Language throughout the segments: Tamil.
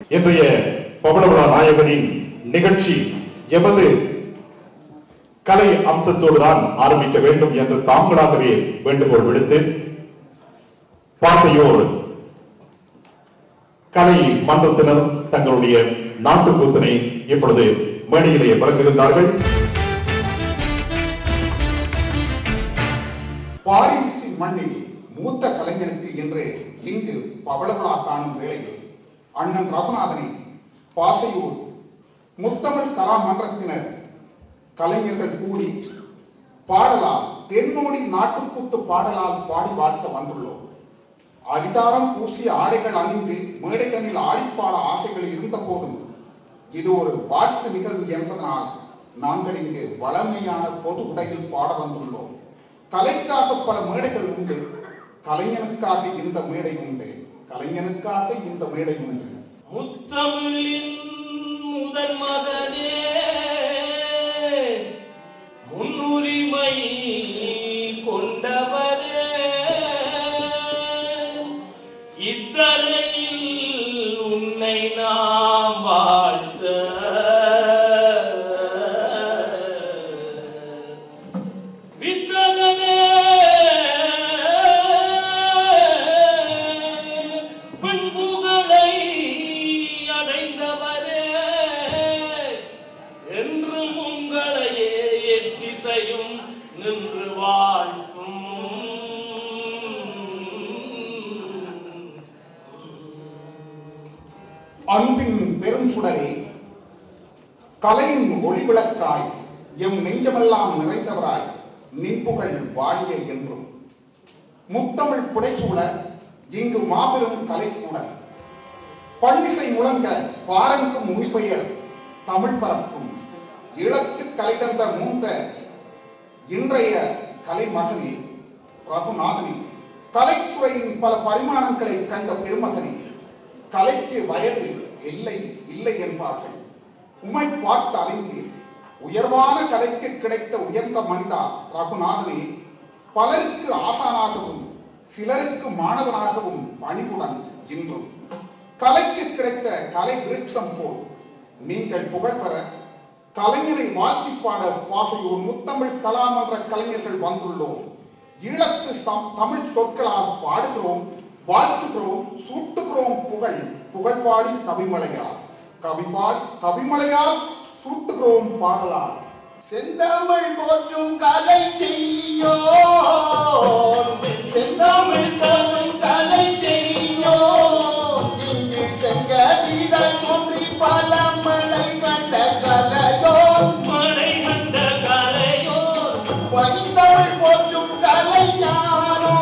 இன்றைய பவளவிழா நாயகனின் நிகழ்ச்சி எமது கலை அம்சத்தோடு தான் ஆரம்பிக்க வேண்டும் என்று தாங்களாகவே வேண்டுகோள் விடுத்து பாசையோர் கலை மன்றத்தினர் தங்களுடைய நாட்டுக்கூத்தினை இப்பொழுது மேடையிலே வழங்குகின்றார்கள் பாரிஸி மண்ணில் மூத்த கலைஞருக்கு என்று இங்கு பவளவிழா காணும் வேளையில் அண்ணன் ரகுநாதனை பாசையூர் முத்தமிழ் கலா மன்றத்தினர் கலைஞர்கள் கூடி பாடலால் தென்னோடி நாட்டுக்கூத்து பாடலால் பாடி வாழ்த்த வந்துள்ளோம் அரிதாரம் பூசிய ஆடைகள் அணிந்து மேடைகளில் ஆடிப்பாட ஆசைகள் இருந்த போதும் இது ஒரு வாழ்த்து நிகழ்வு என்பதனால் நாங்கள் இங்கு வளமையான பொது உடையில் பாட வந்துள்ளோம் கலைக்காக பல மேடைகள் உண்டு கலைஞனுக்காக இந்த மேடை உண்டு கலைஞனுக்காக இந்த மேடை உண்டு முத்தமிழின் முதன் மகனே முன்னுரிமை கொண்டவரே இத்தரையில் உன்னை நாம் வாழ்த்த வித்தகனே பின்புகளை அடைந்தவரே என்றும் உங்களையே எத்திசையும் நின்று வாழ்த்தும் அன்பின் பெரும் சுடரே கலையின் ஒளிவிளக்காய் எம் நெஞ்சமெல்லாம் நிறைந்தவராய் நின்புகள் வாழிய என்றும் முத்தமிழ் புடைசூழ இங்கு மாபெரும் கலைக்கூடல் பள்ளிசை முழங்க பாரங்கும் மொழிபெயர் தமிழ் பரப்பும் ஈழத்து கலை தந்த மூந்த இன்றைய கலைமகனே ரகுநாதனே கலைத்துறையின் பல பரிமாணங்களை கண்ட பெருமகனே கலைக்கு வயது இல்லை இல்லை என்பார்கள் உமை பார்த்து அறிந்து உயர்வான கலைக்கு கிடைத்த உயர்ந்த மனிதா ரகுநாதனே பலருக்கு ஆசானாகவும் சிலருக்கு மாணவனாகவும் பணிவுடன் இன்றும் கலைக்கு கிடைத்த கலை விருட்சம் போல் நீங்கள் புகழ் பெற கலைஞரை வாழ்த்தி பாட பாசையூர் முத்தமிழ் கலாமன்ற கலைஞர்கள் வந்துள்ளோம் ஈழத்து சம்- தமிழ் சொற்களால் பாடுகிறோம் வாழ்த்துகிறோம் சூட்டுகிறோம் புகழ் புகழ் பாடி கவிமலையால் கவி பாடி கவிமலையால் சூட்டுகிறோம் பாடலால் செந்தமிழ் போற்றும் கலை செய்யோ செந்தமிழ் போற்றும் கலை செய்யோ இங்கு செங்கதிரல் தோன்றி பல மலை கண்ட கலையோ மழை கண்ட கலையோ பைந்தமிழ் போற்றும் கலை ஞானோ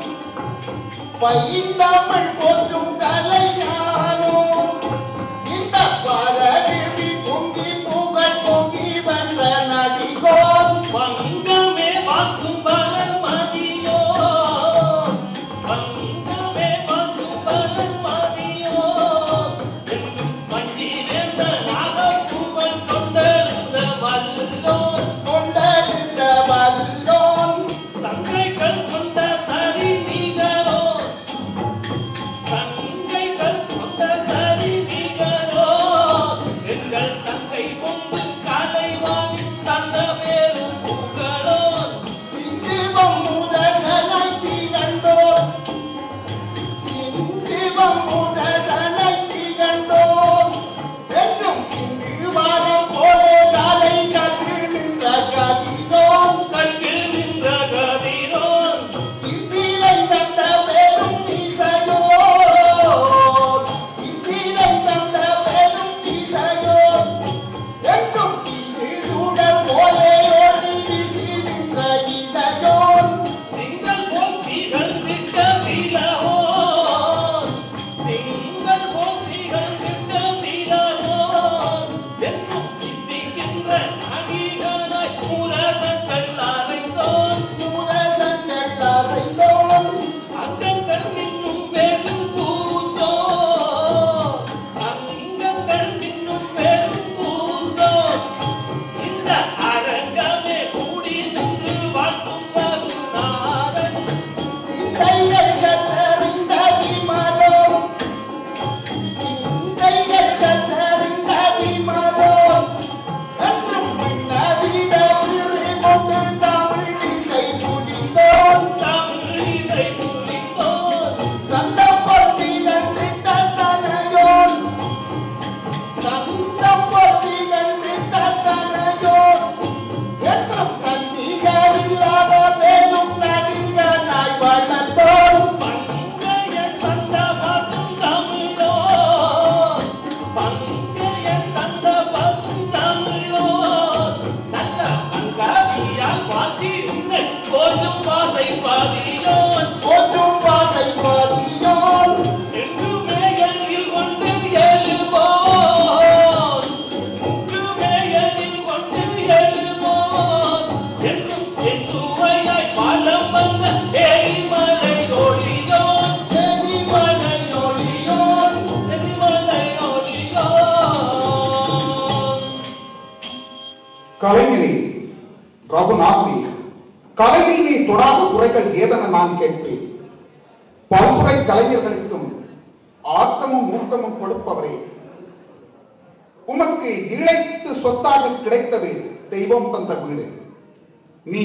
பைந்தமிழ் போற்றும் கலை ஞானோ இந்த பாரதி பொங்கி புகழ் பொங்கி வந்த நடிகோன் பங்கமே வாக்கும் பலர் மதியோ பங்கமே வாக்கும் பலர் மதியோ என்றும் பண்டிருந்த நாகப்புகழ் கொண்டிருந்த வல்லோன் கலைஞனே ரகுநாதனே கலையில் நீ தொடாத துறைகள் ஏதென நான் கேட்பேன் பல்துறை கலைஞர்களுக்கும் ஆக்கமும் ஊக்கமும் கொடுப்பவரே உமக்கு இழைத்து சொத்தாக கிடைத்தது தெய்வம் தந்த வீடு நீ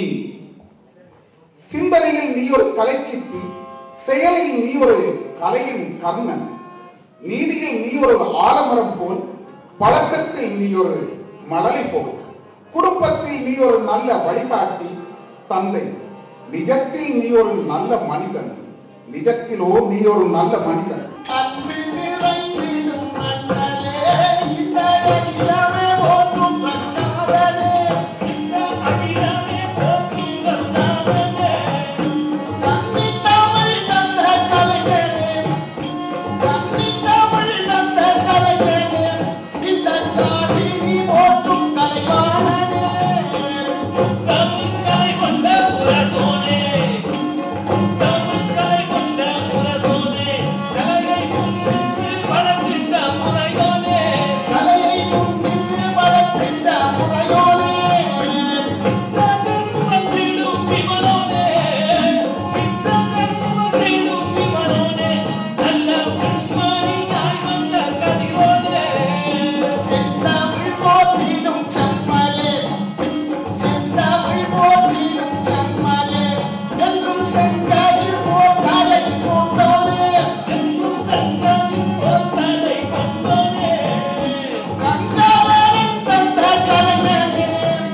சிந்தனையில் நீ ஒரு கலைச்சிற்பி செயலில் நீ ஒரு கலையின் கர்ணன் நீதியில் நீ ஒரு ஆலமரம் போல் பழக்கத்தில் நீ ஒரு மழலை போல் குடும்பத்தில் நீ ஒரு நல்ல வழிகாட்டி தந்தை நிஜத்தில் நீ ஒரு நல்ல மனிதன் நிஜத்திலோ நீ ஒரு நல்ல மனிதன் அன்பு நிறைந்திடும் அண்ணலே இந்த அகிலமே போற்றும் கண்ணாதனே இந்த அகிலமே போற்றும் கருணாகரனே. கன்னி தமிழ் தந்த கலைஞனே கன்னி தமிழ் தந்த கலைஞனே இந்த காசினி போற்றும் கலைவாணனே தமிழ்கலை கொண்ட உரசோனே. தமிழ்கலை கொண்ட உரசோனே. கலையை முன்னின்று வளர்க்கின்ற முறையோனே. கலையை முன்னின்று வளர்க்கின்ற முறையோனே சித்தங்கள் வந்திடும் விமலோனே. சித்தங்கள் வந்திடும் விமலோனே. நல்ல உண்மணியாய் வந்த கதிரோனே. செந்தமிழ் போற்றிடும் செம்மலே செந்தமிழ் போற்றிடும் செம்மலே என்றும் செங்கதிர் போல் தலை கொண்டோனே என்றும் சங்கமின் போத்தலை கொண்டோனே. கங்காதரன் தந்த கலைஞனே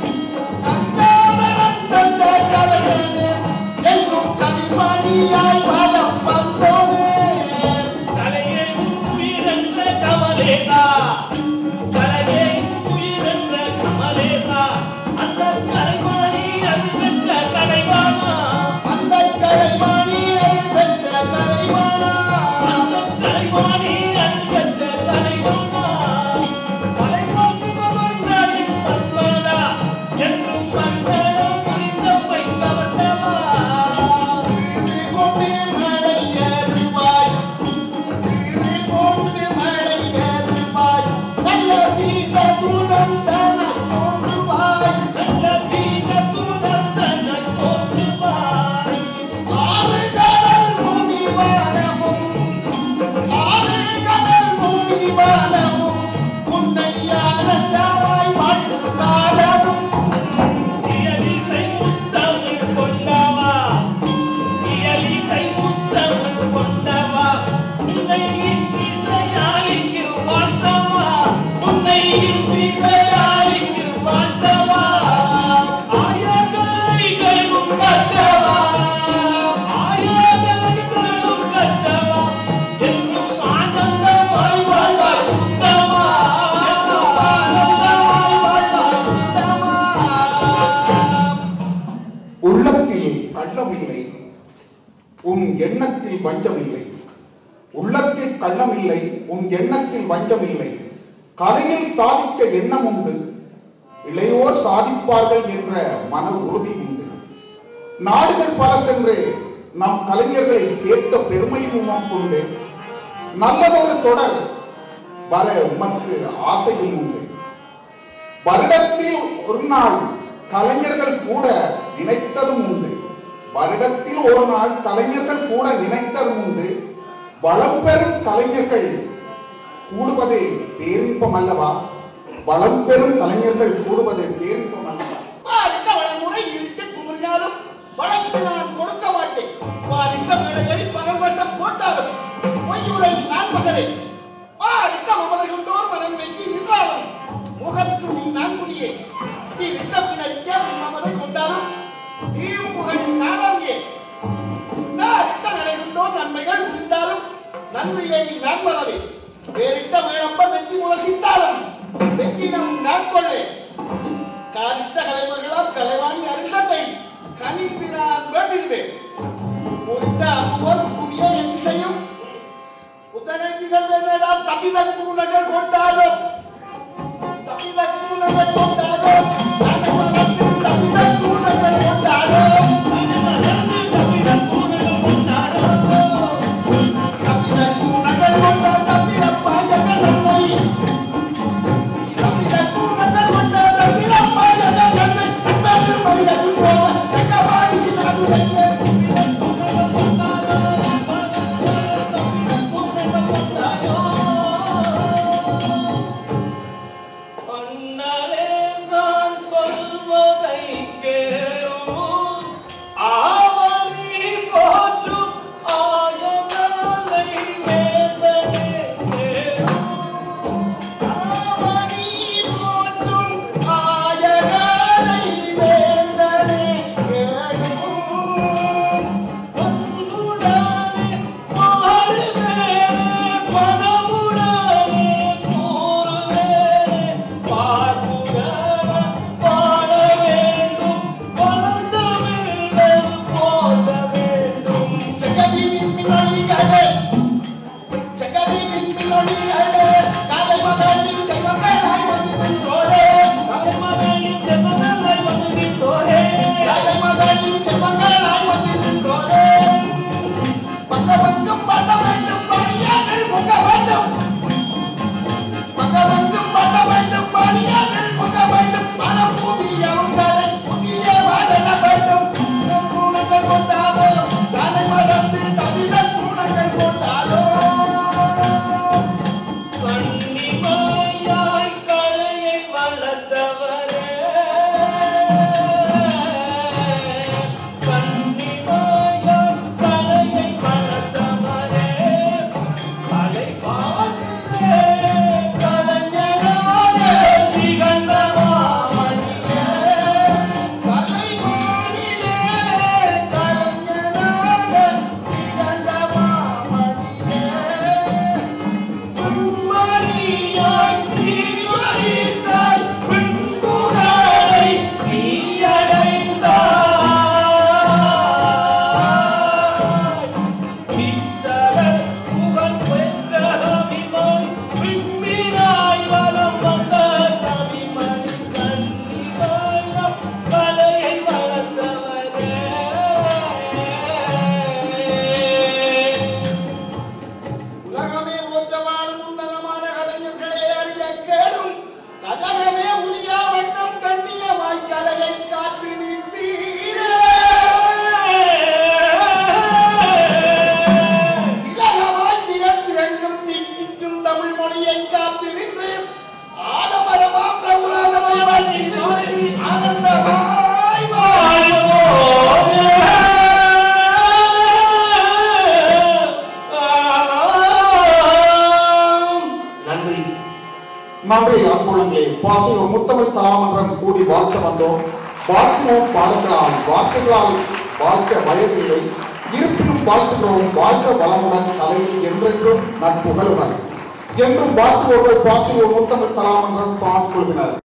கங்காதரன் தந்த கலைஞனே என்றும் கவிமணியாய் வலம் வந்தோனே தலையை உயிரென்ற கமலேசா தலையை உயிரென்ற கமலேசா அந்த கலைமானி அது பெற்ற கலைவானா அந்த கலைமணியை பெற்ற கலைவாணா அந்த கலைமானி அது பெற்ற கலைவானா கலைவாணி மகன்களின் பண்பாடா என்றும் மங்களம் புரிந்த வைத்தவட்டவா வீடு கொண்டு மழை ஏறுவாய் வீடு கொண்டு மழை ஏறுவாய் நல்ல வீட தூரம் தன தோன்றுவாய் நல்ல வீரத்துடன் தன்னை போற்றுவாய் ஆறு கடல் முடிவானமும் ஆறு கடல் முடிவானமும் உன்னை ஆனந்தமாய் வாழும் காலமும் இயலிசை முத்தமிழ் கொண்டவா இயலிசை முத்தமிழ் கொண்டவா உன்னை இசையால் இங்கு வாழ்த்தவா உன்னை இசையால் இங்கு வாழ்த்தவா ஆயகலைகளும் கற்றவா ஆயகலைகளும் கற்றவா என்றும் ஆனந்தமாய் வாழ்வாய் உத்தமா ஆனந்தமாய் வாழ்வாய் உத்தமா. உள்ளத்தில் கள்ளமில்லை உன் எண்ணத்தில் வஞ்சமில்லை உள்ளத்தில் கள்ளமில்லை உன் எண்ணத்தில் வஞ்சமில்லை கலையில் சாதிக்க எண்ணம் உண்டு இளையோர் சாதிப்பார்கள் என்ற மன உறுதி உண்டு நாடுகள் பல சென்று நம் கலைஞர்களை சேர்த்த பெருமையும் உமக்கு உண்டு நல்லதொரு தொடர் வர உமக்கு ஆசையும் உண்டு வருடத்தில் ஒரு நாள் கலைஞர்கள் கூட நினைத்ததும் உண்டு வருடத்தில் ஒரு நாள் கலைஞர்கள் கூட நினைத்ததும் உண்டு வளம் பெறும் கலைஞர்கள் கூடுவது பேரின்பம் அல்லவா வளம் பெறும் கலைஞர்கள் கூடுவது பேரின்பம் அல்லவா வாரிட்ட வளமுறை இருட்டு குமிழ்ந்தாலும் வளர்த்து நான் கொடுக்க மாட்டேன் வாரிட்ட மேடையை பகவசம் போட்டாலும் பொய்யுரை நான் மகனே வாரிட்ட மமதை கொண்டோர் மனம் வெங்கி நின்றாலும் முகத்துணி நான் புரியே நீ விட்ட பின்னடிக்க மமதை கொண்டாலும் நீ முகன் நானாங்கே நான் விட்ட நடை கொண்டோ நன்மைகள் உண்டாலும் நன்மையை நான் மறவே வேறிட்ட வேளம்ப வெற்றி முரசித்தாலும் வெற்றினம் நான் கொள்ளேன் காரிட்ட கலைமகளாம் கலைவாணி அருகத்தை கனிந்து நான் வேண்டிடுவேன் குறித்த அம்புவர் குடிய என் செய்யும் புத்தனஞ்சிகள் வேண்டாம் தப்பிதன் கூனங்கள் கொண்டாடும் தப்பிதன் கூனங்கள் கொண்டாடும் தப்பிதன் கூனங்கள் கொண்டாடும் தப்பிதன் கூனங்கள் கொண்டாடும் தப்பிதன் பாயகத்தை தப்பிதன் கூனங்கள் கொண்டாடும் தப்பிதன் பாயகத்தை தலைமகனின் செல்வங்களாய் வந்து நின்றோரே தலைமகனின் செல்வங்களாய் வந்து நின்றோரே தலைமகனின் செல்வங்களாய் வந்து நின்றோரே பக்க பக்கம் பண்ண வேண்டும் பணியாளர் முக வேண்டும் பக்க பக்கம் பண்ண வேண்டும் பணியாளர் முக வேண்டும் மனம் புதிய உங்களை புதிய வாழ வேண்டும் குணங்கள் கொண்டாலோ தலை மறந்து தவிர குணங்கள் கொண்டாலோ கண்ணிமாயாய் கலையை வளர்த்தவரே கண்ணிமாயாய் கலையை வளர்த்தவரே கலை பாடுறே கலைஞராக திகழ்ந்தவாமணியே கலைவாணிலே கலைஞராக திகழ்ந்தவாமணியே மணியாய் தீவரித்தாய் பின்புறரை நீயடைந்தாய் பித்தரர் புகழ் பெற்ற அபிமன் விண்மீனாய் வலம் வந்த கவிமணி கண்ணிவாயம் கலையை வளர்த்தவரே உலகமே போற்றமான உன்னதமான கலைஞர்களே அறிய கேடும் கதகமே உரியா வண்ணம் கண்ணியமாய் கலையை காத்து நின்றீரே இலகமாய் திகழ்ந்திறங்கும் தித்திக்கும் தமிழ் மொழியை காத்து நின்று ஆலமரமாம் உலகமயமாய் நின்று ஆனந்தமாய் வாழ்வோம். நன்றி நன்றி அன்புள்ளங்களே பாசையோர் முத்தமிழ் தலாமன்றம் கூடி வாழ்த்த வந்தோம் வாழ்த்துவோம் பாடங்களால் வார்த்தைகளால் வாழ்த்த வயதில்லை இருப்பினும் வாழ்த்துகிறோம் வாழ்க வளமுடன் தலையில் என்றென்றும் நட்புகளுடன் என்றும் வாழ்த்துவோர்கள் பாசையோர் முத்தமிழ் தலாமன்றம் பிரான்ஸ் குழுவினர்